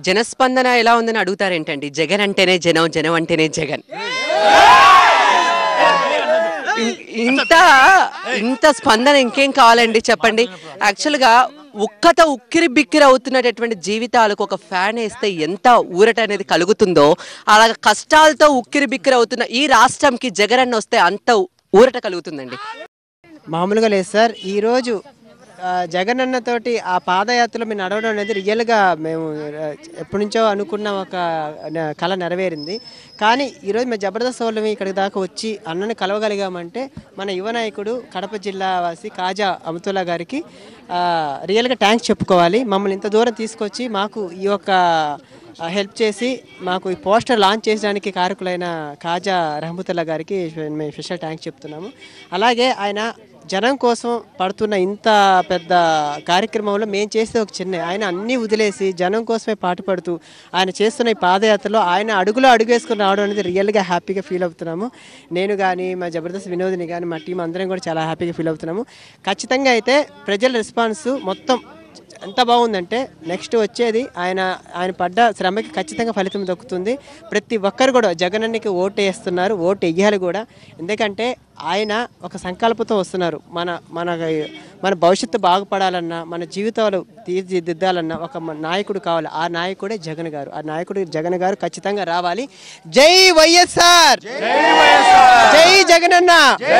జనస్పందన ఎలా ఉందని అడుగుతారేంటండి జగన్ అంటేనే జనం జనం అంటేనే జగన్ ఇం- ఇంత ఇంత స్పందన ఇంకేం కావాలండి చెప్పండి యాక్చువల్గా ఉక్కత ఉక్కిరి బిక్కిరి అవుతున్నటువంటి జీవితాలకు ఒక ఫ్యాన్ వేస్తే ఎంత ఊరట అనేది కలుగుతుందో అలా కష్టాలతో ఉక్కిరి బిక్కిరి అవుతున్న ఈ రాష్ట్రంకి జగన్ వస్తే అంత ఊరట కలుగుతుందండి మామూలుగా లేదు సార్ ఈరోజు ఆ, జగన్ అన్నతోటి ఆ పాదయాత్రలో మేము నడవడం అనేది రియల్గా మేము ఆ, ఎప్పటి నుంచో అనుకున్న ఒక న- కళ నెరవేరింది కానీ ఈరోజు మేము జబర్దస్త్ వాళ్ళమి ఇక్కడికి దాకా వచ్చి అన్నని కలవగలిగామంటే మన యువ నాయకుడు కడప జిల్లా వాసి కాజా అమతుల్లా గారికి ఆ, రియల్గా థ్యాంక్స్ చెప్పుకోవాలి మమ్మల్ని ఇంత దూరం తీసుకొచ్చి మాకు ఈ యొక్క ఆ, హెల్ప్ చేసి మాకు ఈ పోస్టర్ లాంచ్ చేయడానికి కారకులైన కాజా రహమతుల్లా గారికి మేము స్పెషల్ థ్యాంక్స్ చెప్తున్నాము అలాగే ఆయన జనం కోసం పడుతున్న ఇంత పెద్ద కార్యక్రమంలో మేము చేసే ఒక చిన్న ఆయన అన్నీ వదిలేసి జనం కోసమే పాటుపడుతూ ఆయన చేస్తున్న ఈ పాదయాత్రలో ఆయన అడుగులో అడుగు వేసుకుని రావడం అనేది రియల్గా హ్యాపీగా ఫీల్ అవుతున్నాము నేను కానీ మా జబర్దస్త్ వినోదిని కానీ మా టీం అందరం కూడా చాలా హ్యాపీగా ఫీల్ అవుతున్నాము ఖచ్చితంగా అయితే ప్రజల రెస్పాన్స్ మొత్తం ఎంత బాగుందంటే నెక్స్ట్ వచ్చేది ఆయన ఆయన పడ్డ శ్రమకి ఖచ్చితంగా ఫలితం దక్కుతుంది ప్రతి ఒక్కరు కూడా జగనన్నకి ఓటు వేస్తున్నారు ఓటు వెయ్యాలి కూడా ఎందుకంటే ఆయన ఒక సంకల్పంతో వస్తున్నారు మన మన మన భవిష్యత్తు బాగుపడాలన్నా మన జీవితాలు తీర్చిదిద్దాలన్నా ఒక మ- నాయకుడు కావాలి ఆ నాయకుడే జగన్ గారు ఆ నాయకుడు జగన్ గారు ఖచ్చితంగా రావాలి జై వైఎస్ఆర్ జై జగనన్న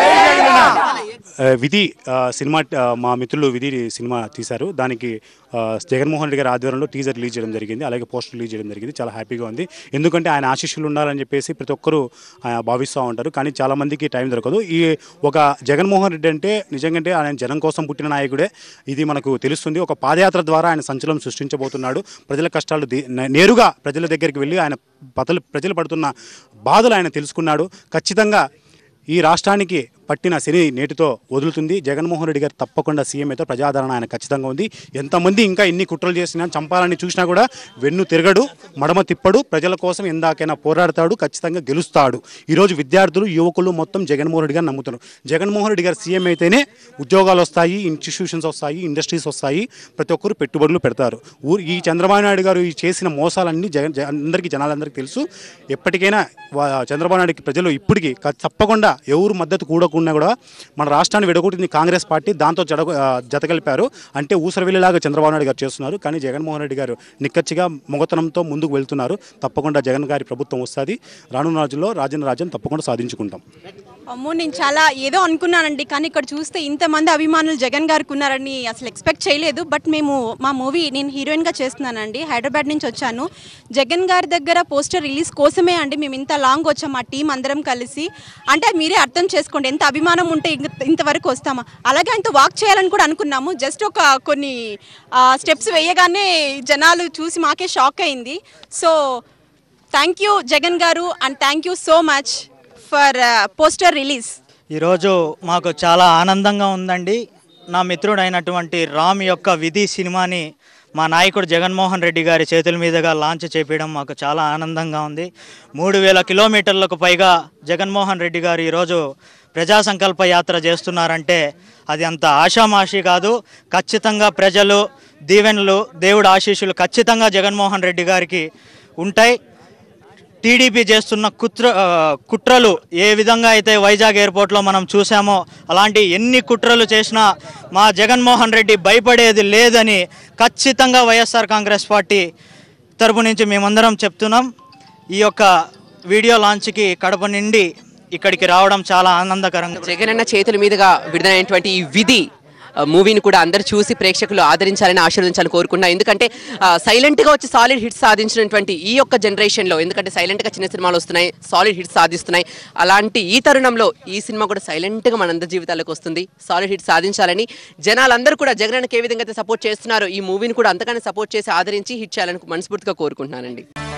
ఆ, విధి ఆ, సినిమా ఆ, మా మిత్రులు విధి సినిమా తీశారు దానికి ఆ, జగన్మోహన్ రెడ్డి గారి ఆధ్వర్యంలో టీజర్ రిలీజ్ చేయడం జరిగింది అలాగే పోస్టర్ రిలీజ్ చేయడం జరిగింది చాలా హ్యాపీగా ఉంది ఎందుకంటే ఆయన ఆశీస్సులు ఉండాలని చెప్పేసి ప్రతి ఒక్కరూ ఆ, భావిస్తూ ఉంటారు కానీ చాలా మందికి టైం దొరకదు ఈ ఒక జగన్మోహన్ రెడ్డి అంటే నిజంగా ఆయన జనం కోసం పుట్టిన నాయకుడే ఇది మనకు తెలుస్తుంది ఒక పాదయాత్ర ద్వారా ఆయన సంచలనం సృష్టించబోతున్నాడు ప్రజల కష్టాలు ది- నే- నేరుగా ప్రజల దగ్గరికి వెళ్ళి ఆయన ప్రజలు ప్రజలు పడుతున్న బాధలు ఆయన తెలుసుకున్నాడు ఖచ్చితంగా ఈ రాష్ట్రానికి పట్టిన శని నేటితో వదులుతుంది జగన్మోహన్ రెడ్డి గారు తప్పకుండా సీఎం అయితే ప్రజాదరణ ఆయన ఖచ్చితంగా ఉంది ఎంతమంది ఇంకా ఎన్ని కుట్రలు చేసినా చంపాలని చూసినా కూడా వెన్ను తిరగడు మడమ తిప్పడు ప్రజల కోసం ఎందాకైనా పోరాడతాడు ఖచ్చితంగా గెలుస్తాడు ఈరోజు విద్యార్థులు యువకులు మొత్తం జగన్మోహన్ రెడ్డి గారు నమ్ముతున్నారు జగన్మోహన్ రెడ్డి గారు సీఎం అయితేనే ఉద్యోగాలు వస్తాయి ఇన్స్టిట్యూషన్స్ వస్తాయి ఇండస్ట్రీస్ వస్తాయి ప్రతి ఒక్కరు పెట్టుబడులు పెడతారు ఊరు ఈ చంద్రబాబు నాయుడు గారు ఈ చేసిన మోసాలన్నీ జగన్ జగన్- అందరికీ జనాలందరికీ తెలుసు ఎప్పటికైనా వా- చంద్రబాబు నాయుడుకి ప్రజలు ఇప్పటికీ క- తప్పకుండా ఎవరు మద్దతు కూడకుండా కూడా మన రాష్ట్రాన్ని విడగొట్టింది కాంగ్రెస్ పార్టీ దాంతో జడ ఆ, జతకలిపారు అంటే ఊసరవెల్లిలాగా చంద్రబాబు నాయుడు గారు చేస్తున్నారు కానీ జగన్మోహన్ రెడ్డి గారు నిక్కచ్చిగా మొగతనంతో ముందుకు వెళ్తున్నారు తప్పకుండా జగన్ గారి ప్రభుత్వం వస్తుంది రానున్న రోజుల్లో రాజన్న రాజ్యం తప్పకుండా సాధించుకుంటాం అమ్మో నేను చాలా ఏదో అనుకున్నానండి కానీ ఇక్కడ చూస్తే ఇంతమంది అభిమానులు జగన్ గారికి ఉన్నారని అసలు ఎక్స్పెక్ట్ చేయలేదు బట్ మేము మా మూవీ నేను హీరోయిన్గా చేస్తున్నానండి హైదరాబాద్ నుంచి వచ్చాను జగన్ గారి దగ్గర పోస్టర్ రిలీజ్ కోసమే అండి మేము ఇంత లాంగ్ వచ్చాం మా టీం అందరం కలిసి అంటే మీరే అర్థం చేసుకోండి ఎంత అభిమానం ఉంటే ఇంత- ఇంతవరకు వస్తామా అలాగే ఆయనతో వాక్ చేయాలని కూడా అనుకున్నాము జస్ట్ ఒక కొన్ని స్టెప్స్ వేయగానే జనాలు చూసి మాకే షాక్ అయింది so thank you Jagan garu and thank you so much for poster release ఈరోజు మాకు చాలా ఆనందంగా ఉందండి నా మిత్రుడైనటువంటి రామ్ యొక్క విధి సినిమాని మా నాయకుడు జగన్మోహన్ రెడ్డి గారి చేతుల మీదుగా లాంచ్ చేపించడం మాకు చాలా ఆనందంగా ఉంది మూడు వేల కిలోమీటర్లకు పైగా జగన్మోహన్ రెడ్డి గారు ఈరోజు ప్రజా సంకల్ప యాత్ర చేస్తున్నారంటే అది అంత ఆషామాషి కాదు ఖచ్చితంగా ప్రజలు దీవెనలు దేవుడు ఆశీస్సులు ఖచ్చితంగా జగన్మోహన్ రెడ్డి గారికి ఉంటాయి టీడీపీ చేస్తున్న కుట్ర ఆ, కుట్రలు ఏ విధంగా అయితే వైజాగ్ ఎయిర్పోర్ట్లో మనం చూసామో అలాంటి ఎన్ని కుట్రలు చేసినా మా జగన్మోహన్ రెడ్డి భయపడేది లేదని ఖచ్చితంగా వైఎస్ఆర్ కాంగ్రెస్ పార్టీ తరపు నుంచి మేమందరం చెప్తున్నాం ఈ యొక్క వీడియో లాంచ్కి కడప నుండి ఇక్కడికి రావడం చాలా ఆనందకరంగా జగనన్న చేతుల మీదుగా విడుదలైనటువంటి ఈ విధి ఆ, మూవీని కూడా అందరు చూసి ప్రేక్షకులు ఆదరించాలని ఆశీర్వదించాలని కోరుకున్నా ఎందుకంటే ఆ, silent గా వచ్చి సాలిడ్ హిట్స్ సాధించినటువంటి ఈ యొక్క జనరేషన్లో ఎందుకంటే silent గా చిన్న సినిమాలు వస్తున్నాయి సాలిడ్ హిట్స్ సాధిస్తున్నాయి అలాంటి ఈ తరుణంలో ఈ సినిమా కూడా silent గా మనందరి జీవితాలకు వస్తుంది సాలిడ్ హిట్స్ సాధించాలని జనాలందరూ కూడా జగనన్నకి ఏ విధంగా అయితే సపోర్ట్ చేస్తున్నారో ఈ మూవీని కూడా అంతగానే సపోర్ట్ చేసి ఆదరించి హిట్ చేయాలని మనస్ఫూర్తిగా కోరుకుంటున్నానండి